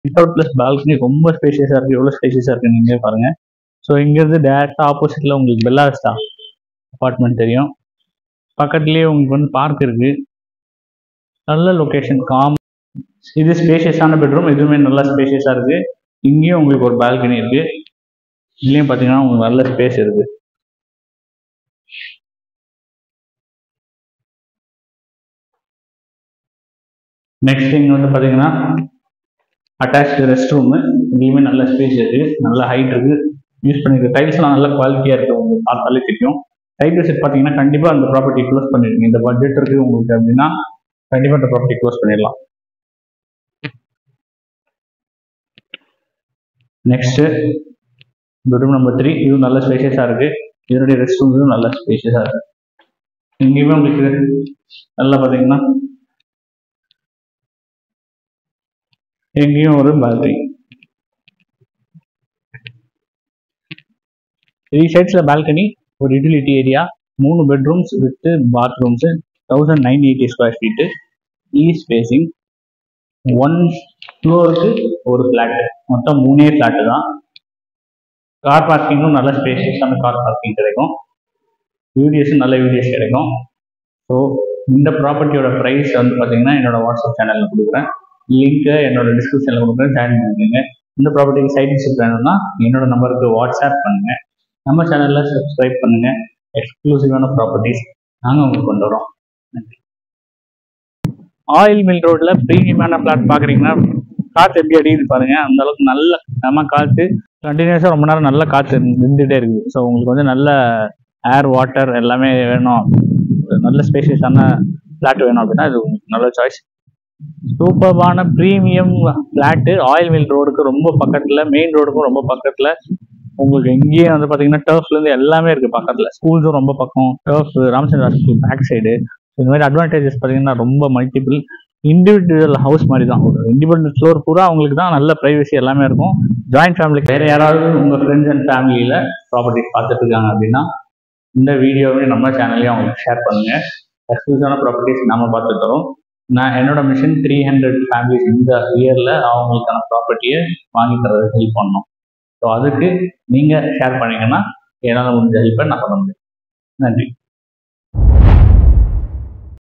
without plus balcony ரொம்ப ஸ்பேஷியஸாக இருக்குது எவ்வளோ ஸ்பேஷியஸாக இருக்குது நீங்களே பாருங்கள் ஸோ இங்கேருந்து டேரெக்டாக ஆப்போசிட்டில் உங்களுக்கு பெல்லா விஸ்டா அப்பார்ட்மெண்ட் தெரியும் பக்கத்துலேயே உங்களுக்கு வந்து பார்க் இருக்குது நல்ல லொக்கேஷன் காம் இது ஸ்பேஷியஸான பெட்ரூம் இதுவுமே நல்லா ஸ்பேஷியஸாக இருக்குது இங்கேயும் உங்களுக்கு ஒரு பால்கனி இருக்குது இதுலேயும் பார்த்தீங்கன்னா உங்களுக்கு நல்ல ஸ்பேஸ் இருக்குது நெக்ஸ்ட் இங்கே வந்து பார்த்தீங்கன்னா அட்டாச்சு ரெஸ்ட் ரூமு இங்கேயுமே நல்ல ஸ்பேஸ் இருக்குது நல்ல ஹைட் இருக்குது யூஸ் பண்ணிருக்க டைல்ஸ்லாம் நல்ல குவாலிட்டியாக இருக்குது உங்களுக்கு பார்த்தாலே தெரியும் டைட்டில் செட் பார்த்தீங்கன்னா கண்டிப்பாக அந்த ப்ராப்பர்ட்டி க்ளோஸ் பண்ணிருக்கீங்க இந்த பட்ஜெட் இருக்குது உங்களுக்கு அப்படின்னா கண்டிப்பாக அந்த ப்ராப்பர்ட்டி க்ளோஸ் பண்ணிடலாம் நெக்ஸ்ட்டு பெட்ரூம் நம்பர் த்ரீ இதுவும் நல்ல ஸ்பேஷியஸாக இருக்குது இதனுடைய ரெஸ்ட் ரூம் இதுவும் நல்ல ஸ்பேஷியஸாக இருக்குது இங்கேயுமே உங்களுக்கு நல்லா பார்த்தீங்கன்னா எங்கேயும் ஒரு பால்கனி த்ரீ சைட்ஸில் பால்கனி ஒரு யூட்டிலிட்டி ஏரியா மூணு bedrooms with bathrooms thousand nine eighty square feet இ ஸ்பேசிங் ஒன் ஃப்ளோருக்கு ஒரு ஃப்ளாட்டு மொத்தம் மூணே ஃப்ளாட்டு தான் கார் பார்க்கிங்கும் நல்ல ஸ்பேஷியஸான கார் பார்க்கிங் கிடைக்கும் வீடியோஸும் நல்ல வீடியோஸ் கிடைக்கும் ஸோ இந்த ப்ராப்பர்ட்டியோட ப்ரைஸ் வந்து பார்த்தீங்கன்னா என்னோட வாட்ஸ்அப் சேனலில் கொடுக்குறேன் லிங்க்கை என்னோட டிஸ்கிரிப்ஷனில் கொடுக்குறேன் ஜாயின் பண்ணிக்கோங்க இந்த ப்ராப்பர்ட்டிக்கு சைட் விசிட் வேணும்னா என்னோட நம்பருக்கு வாட்ஸ்அப் பண்ணுங்கள் நம்ம சேனலில் சப்ஸ்கிரைப் பண்ணுங்கள் எக்ஸ்க்ளூசிவான ப்ராப்பர்ட்டிஸ் நாங்கள் உங்களுக்கு கொண்டு வரோம் நன்றி ஆயில் மில் ரோட்டில் ப்ரீமியமான பிளாட் பார்க்குறீங்கன்னா காற்று எப்படி அடிக்குது பாருங்க அந்த அளவுக்கு நல்ல நம்ம காற்று கண்டினியூஸாக ரொம்ப நேரம் நல்ல காற்று இருந்துகிட்டே இருக்குது ஸோ உங்களுக்கு வந்து நல்ல ஏர் வாட்டர் எல்லாமே வேணும் நல்ல ஸ்பேஷியஸான பிளாட் வேணும் அப்படின்னா இது உங்களுக்கு நல்ல சாய்ஸ் சூப்பர்பான ப்ரீமியம் பிளாட்டு ஆயில் மில் ரோடுக்கு ரொம்ப பக்கத்தில் மெயின் ரோடுக்கும் ரொம்ப பக்கத்தில் உங்களுக்கு எங்கேயும் வந்து பார்த்தீங்கன்னா டர்ஃப்லேருந்து எல்லாமே இருக்குது பக்கத்தில் ஸ்கூல்ஸும் ரொம்ப பக்கம் turf Ramachandra hospital back side இந்த மாதிரி அட்வான்டேஜஸ் பார்த்தீங்கன்னா ரொம்ப மல்டிபிள் இண்டிவிஜுவல் ஹவுஸ் மாதிரி தான் ஒரு இண்டிபெண்டன்ட் ஃப்ளோர் பூரா அவங்களுக்கு தான் நல்ல ப்ரைவசி எல்லாமே இருக்கும் ஜாயிண்ட் ஃபேமிலிக்கு வேறு யாராவது உங்கள் ஃப்ரெண்ட்ஸ் அண்ட் ஃபேமிலியில் ப்ராப்பர்ட்டிஸ் பார்த்துட்டு இருக்காங்க அப்படின்னா இந்த வீடியோவே நம்ம சேனல்லையும் அவங்களுக்கு ஷேர் பண்ணுங்கள் எக்ஸ்க்ளூசிவான ப்ராப்பர்ட்டிஸ் நம்ம பார்த்து தரோம் நான் என்னோட மிஷன் த்ரீ ஹண்ட்ரட் ஃபேமிலிஸ் இந்த இயரில் அவங்களுக்கான ப்ராப்பர்ட்டியை வாங்கி தரது ஹெல்ப் பண்ணணும் ஸோ அதுக்கு நீங்கள் ஷேர் பண்ணீங்கன்னா என்னால் முடிஞ்ச ஹெல்ப்பை நான் பண்ண முடியும் நன்றி